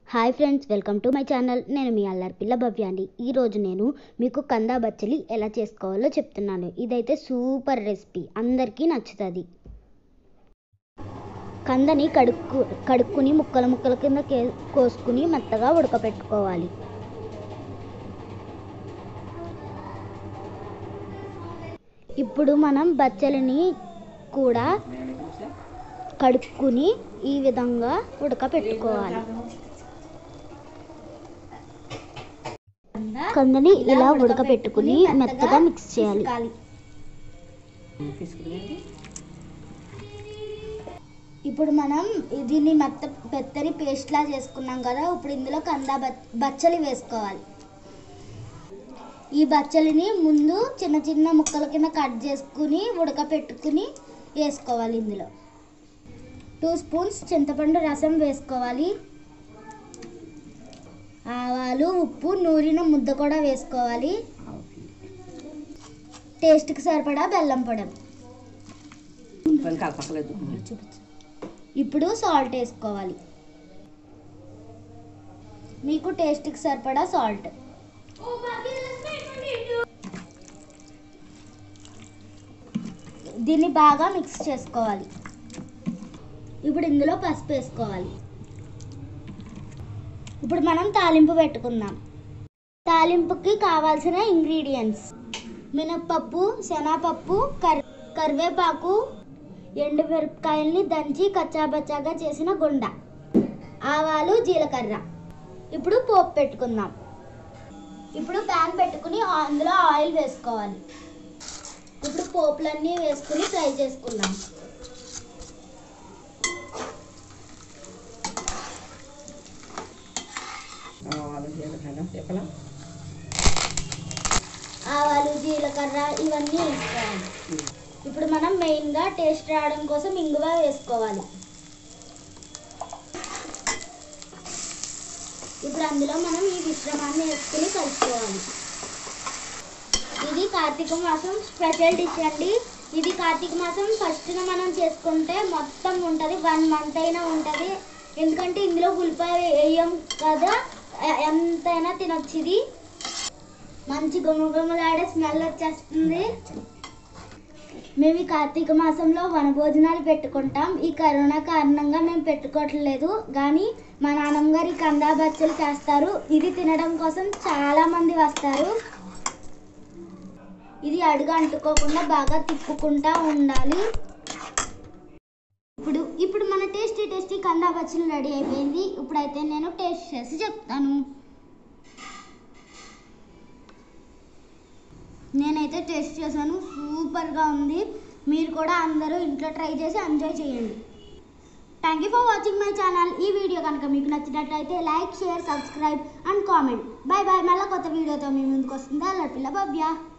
hi friends welcome to my channel నేను మీ అల్లరి పిల్ల భవ్య అండి ఈరోజు నేను మీకు కందా బచ్చలి ఎలా చేసుకోవాలో చెప్తున్నాను ఇదైతే సూపర్ రెసిపీ అందరికీ నచ్చుతుంది కందని కడుక్కు కడుక్కుని ముక్కల ముక్కల కింద కే- కోసుకుని మెత్తగా ఉడకపెట్టుకోవాలి ఇప్పుడు మనం బచ్చలిని కూడా కడుక్కుని ఈ విధంగా ఉడకపెట్టుకోవాలి కందని ఇలా ఉడకపెట్టుకుని మెత్తగా మిక్స్ చేయాలి తీసుకురండి ఇప్పుడు మనం దీన్ని మెత్త పెత్తని పేస్ట్ లా చేసుకున్నాం కదా ఇప్పుడు ఇందులో కందా బ- బచ్చలి వేసుకోవాలి ఈ బచ్చలిని ముందు చిన్న చిన్న ముక్కల కింద కట్ చేసుకుని ఉడకపెట్టుకుని వేసుకోవాలి ఇందులో టూ స్పూన్స్ చింతపండు రసం వేసుకోవాలి ఆవాలు ఉప్పు నూరిన ముద్ద కూడా వేసుకోవాలి టేస్ట్కి సరిపడా బెల్లం పొడం పని కలపలేదు ఇప్పుడు సాల్ట్ వేసుకోవాలి మీకు టేస్ట్కి సరిపడా సాల్ట్ దీన్ని బాగా మిక్స్ చేసుకోవాలి ఇప్పుడు ఇందులో పసుపు వేసుకోవాలి ఇప్పుడు మనం తాలింపు పెట్టుకుందాం తాలింపుకి కావాల్సిన ఇంగ్రీడియంట్స్ మినప్పప్పు శనగపప్పు కర్ కరివేపాకు ఎండు మిరపకాయల్ని దంచి కచ్చాబచ్చాగా చేసిన గుండ ఆవాలు జీలకర్ర ఇప్పుడు పోపు పెట్టుకుందాం ఇప్పుడు ప్యాన్ పెట్టుకుని ఆ- అందులో ఆయిల్ వేసుకోవాలి ఇప్పుడు పోపులన్నీ వేసుకుని ఫ్రై చేసుకుందాం ఆవాలు జీలకర్ర చెప్పలా ఆవాలు జీలకర్ర ఇవన్నీ వేసుకోవాలి ఇప్పుడు మనం మెయిన్గా టేస్ట్ రావడం కోసం ఇంగువ వేసుకోవాలి ఇప్పుడు అందులో మనం ఈ మిశ్రమాన్ని వేసుకుని కలుపుకోవాలి ఇది కార్తీక మాసం స్పెషల్ డిష్ అండి ఇది కార్తీక మాసం ఫస్ట్న మనం చేసుకుంటే మొత్తం ఉంటుంది వన్ మంత్ అయినా ఉంటుంది ఎందుకంటే ఇందులో ఉల్లిపాయ వేయం కదా ఎ- ఎంతైనా తినొచ్చు ఇది మంచి గుమగుమలాడే స్మెల్ వచ్చేస్తుంది మేము ఈ కార్తీక మాసంలో వనభోజనాలు పెట్టుకుంటాం ఈ కరోనా కారణంగా మేము పెట్టుకోవట్లేదు కానీ మా నాన్నమ్మ గారు ఈ కందా బచ్చలు చేస్తారు ఇది తినడం కోసం చాలా మంది వస్తారు ఇది అడుగు అంటుకోకుండా బాగా తిప్పుకుంటా ఉండాలి ఇప్పుడు ఇప్పుడు మన టేస్టీ టేస్టీ కందా బచ్చలు రెడీ అయిపోయింది ఇప్పుడైతే నేను టేస్ట్ చేసి చెప్తాను నేనైతే టేస్ట్ చేశాను సూపర్గా ఉంది మీరు కూడా అందరూ ఇంట్లో ట్రై చేసి ఎంజాయ్ చేయండి thank you for watching my channel ఈ వీడియో కనుక మీకు నచ్చినట్లయితే like share subscribe and comment bye bye మళ్ళీ కొత్త వీడియోతో మీ ముందుకు వస్తుంది అల్లపిల్ల బబ్యా